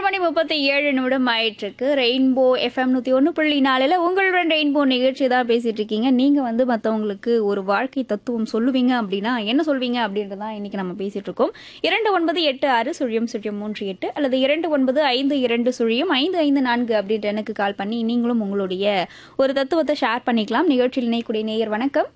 மணி முப்பத்தி ஏழு நிமிடம் ஆயிட்டிருக்கு ரெயின்போ எஃப்எம் நூற்றி ஒன்று புள்ளி நாலில் உங்களுடன் ரெயின்போ நிகழ்ச்சி தான் பேசிட்டு இருக்கீங்க நீங்கள் வந்து மற்றவங்களுக்கு ஒரு வாழ்க்கை தத்துவம் சொல்லுவீங்க அப்படின்னா என்ன சொல்வீங்க அப்படின்றதான் இன்னைக்கு நம்ம பேசிட்டு இருக்கோம் இரண்டு ஒன்பது எட்டு ஆறு சுழியம் சுழியம் மூன்று எட்டு அல்லது இரண்டு ஒன்பது ஐந்து இரண்டு சுழியம் ஐந்து ஐந்து நான்கு அப்படின்ற எனக்கு கால் பண்ணி நீங்களும் உங்களுடைய ஒரு தத்துவத்தை ஷேர் பண்ணிக்கலாம் நிகழ்ச்சியில் இணையக்கூடிய நேயர் வணக்கம்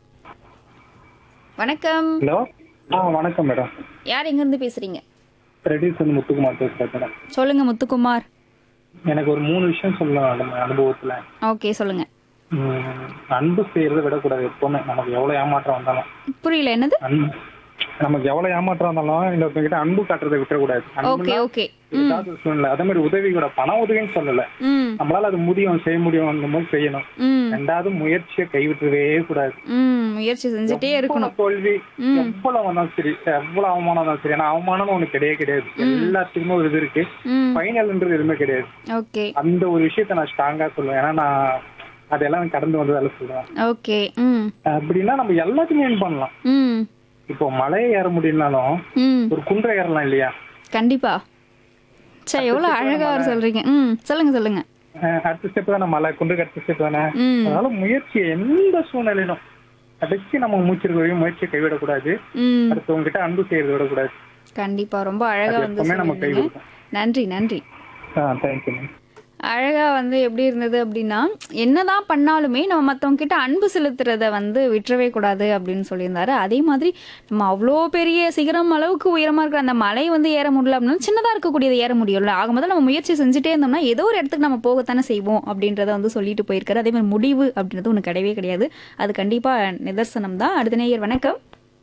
வணக்கம் ஹலோ ஆ வணக்கம் மேடம் யார் எங்கேருந்து பேசுறீங்க ரெடியூஸ் வந்து முத்துக்குமார் பேசுகிறேன் மேடம் சொல்லுங்க முத்துக்குமார் எனக்கு ஒரு மூணு விஷயம் சொல்லலாம் நம்ம அனுபவத்தில் ஓகே சொல்லுங்க அன்பு செய்யறதை விடக்கூடாது எப்பவுமே நமக்கு எவ்வளோ ஏமாற்றம் வந்தாலும் புரியல என்னது அன்பு நமக்கு எவ்வளோ ஏமாற்றம் வந்தாலும் இன்னொருத்தங்க கிட்ட அன்பு காட்டுறதை விட்டுறக்கூடாது ஓகே ஓகே ஏதாவது சூழ்நிலை அதே மாதிரி உதவி கூட பண உதவின்னு சொல்லல ம் நம்மளால அது முடியும் செய்ய முடியும் அந்த மாதிரி செய்யணும் ம் ரெண்டாவது முயற்சியை கைவிட்டுறவே கூடாது ம் முயற்சி செஞ்சுட்டே இருக்கணும் எவ்வளவு தோல்வி ம். எவ்வளவு வந்தாலும் சரி எவ்வளவு அவமானம் வந்தாலும் சரி ஏன்னா அவமானம் ஒண்ணு கிடையவே கிடையாது எல்லாத்துக்குமே ஒரு இது இருக்கு ம் ஃபைனல்ன்றது எதுவுமே கிடையாது ஓகே அந்த ஒரு விஷயத்த நான் ஸ்ட்ராங்கா சொல்லுவேன் ஏன்னா நான் அதெல்லாம் கடந்து வந்ததால சொல்றேன் ஓகே ம் அப்படின்னா நம்ம எல்லாத்தையுமே ஏன் பண்ணலாம் ம் இப்போ மலையை ஏற முடியலனாலும் ம் ஒரு குன்றை ஏறலாம் இல்லையா கண்டிப்பா சரி எவ்வளோ அழகா அவர் சொல்றீங்க ம் சொல்லுங்க சொல்லுங்க அஹ் அடுத்த ஸ்டெப் தானே மலை குன்றுக்கு அடுத்த ஸ்டெப் தானே ம் அதனால முயற்சியை எந்த சூழ்நிலையிலும் கடைசி நம்ம மூச்சிருக்க வரையும் முயற்சியை கைவிடக்கூடாது ம் அடுத்தவங்க கிட்ட அன்பு செய்யறதை விடக்கூடாது கண்டிப்பா ரொம்ப அழகா அது வந்து எப்பவுமே நம்ம கை சொன்னீங்க கொடுக்கும் நன்றி நன்றி ஆ தேங்க்யூ மேம் அழகா வந்து எப்படி இருந்தது அப்படின்னா என்னதான் பண்ணாலுமே நம்ம மற்றவங்க கிட்ட அன்பு செலுத்துறத வந்து விட்டுறவே கூடாது அப்படின்னு சொல்லியிருந்தாரு அதே மாதிரி நம்ம அவ்வளோ பெரிய சிகரம் அளவுக்கு உயரமா இருக்கிற அந்த மலை வந்து ஏற முடியல அப்படின்னா சின்னதா இருக்கக்கூடியதை ஏற முடியும்ல ஆக முதல்ல நம்ம முயற்சி செஞ்சுட்டே இருந்தோம்னா ஏதோ ஒரு இடத்துக்கு நம்ம போகத்தானே செய்வோம் அப்படின்றத வந்து சொல்லிட்டு போயிருக்காரு அதே மாதிரி முடிவு அப்படின்றது ஒன்று கிடையவே கிடையாது அது கண்டிப்பா நிதர்சனம் தான் அடுத்த நேயர் வணக்கம்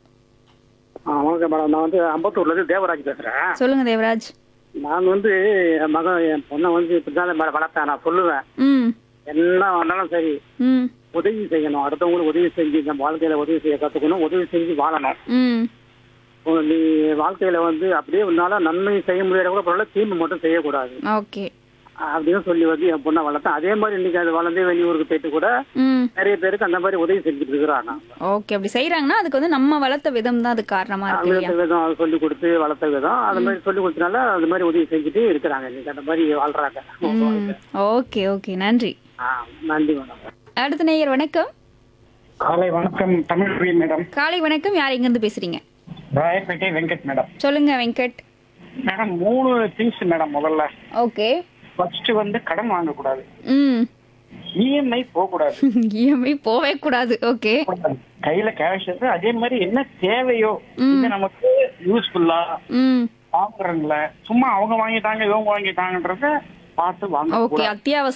ஆ வணக்கம் மேடம் நான் வந்து அம்பத்தூர்ல இருந்து தேவராஜ் பேசுறேன் சொல்லுங்க தேவராஜ் நான் வந்து என் மகன் என் பொண்ணை வந்து இப்படிதான் மேடம் வளர்த்தேன் நான் சொல்லுவேன் ம் என்ன வந்தாலும் சரி ம் உதவி செய்யணும் அடுத்தவங்களுக்கு உதவி செஞ்சு நம்ம வாழ்க்கையில உதவி செய்ய கத்துக்கணும் உதவி செஞ்சு வாழணும் ம் உ- நீ வாழ்க்கையில வந்து அப்படியே உன்னால நன்மை செய்ய முடியாத கூட பரவாயில்ல தீமை மட்டும் செய்யக்கூடாது ஓகே அப்படின்னு சொல்லி வந்து என் பொண்ணை வளர்த்தேன் அதே மாதிரி இன்னைக்கு அது வளர்ந்து வெளியூருக்கு போயிட்டு கூட ம் நிறைய பேருக்கு அந்த மாதிரி உதவி செஞ்சுட்டு இருக்கிறாங்க ஓகே அப்படி செய்யறாங்கன்னா அதுக்கு வந்து நம்ம வளர்த்த விதம் தான் அது காரணமா இருக்கு இல்லையா வளர்த்த விதம் சொல்லி கொடுத்து வளர்த்த விதம் அந்த மாதிரி சொல்லி கொடுத்தனால அந்த மாதிரி உதவி செஞ்சுட்டு இருக்கிறாங்க இன்னைக்கு அந்த மாதிரி வாழ்றாங்க ம் ஓகே ஓகே நன்றி ஆ, நன்றி மேடம் அடுத்த நேயர் வணக்கம் காலை வணக்கம் தமிழ் பிரிய மேடம் காலை வணக்கம் யார் எங்கேருந்து பேசுறீங்க ராயப்பேட்டை வெங்கட் மேடம் சொல்லுங்க வெங்கட் மேடம் மூணு திங்ஸ் மேடம் முதல்ல ஓகே ஃபர்ஸ்ட் வந்து கடன் வாங்கக்கூடாது ம் இஎம்ஐ போகக்கூடாது இஎம்ஐ போவே கூடாது ஓகே கையில கேஷ் இருக்கு அதே மாதிரி என்ன தேவையோ இது நமக்கு யூஸ்ஃபுல்லா ம் வாங்குறதுல சும்மா அவங்க வாங்கிட்டாங்க இவங்க வாங்கிட்டாங்கன்றத பார்த்து வாங்க ஓகே அத்தியாவசிய